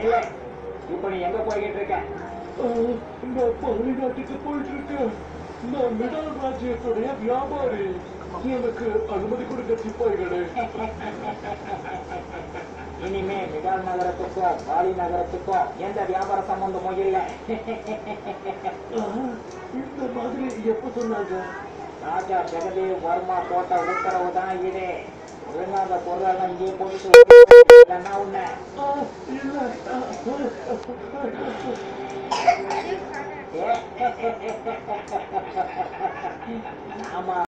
இல்ல இப்ப நீ எங்க போய்கிட்டு இருக்க நான் பழனி நாட்டுக்கு போயிட்டு இருக்கேன் நான் மிடால் ராஜ்யத்துடைய வியாபாரி எனக்கு அனுமதி கொடுங்க சிப்பாய்களே இனிமே மிடால் நகரத்துக்கும் பாலி நகரத்துக்கும் எந்த வியாபார சம்பந்தமும் இல்ல ஆ, இந்த மாதிரி எப்ப சொன்னாங்க ராஜா ஜெகதேவ் வர்மா போட்ட உத்தரவு தான் இது ஒழுங்காத பொருளெல்லாம் இங்கே போட்டு இல்லைன்னா உன்னை ஆ, இல்ல ஆ, ஆமா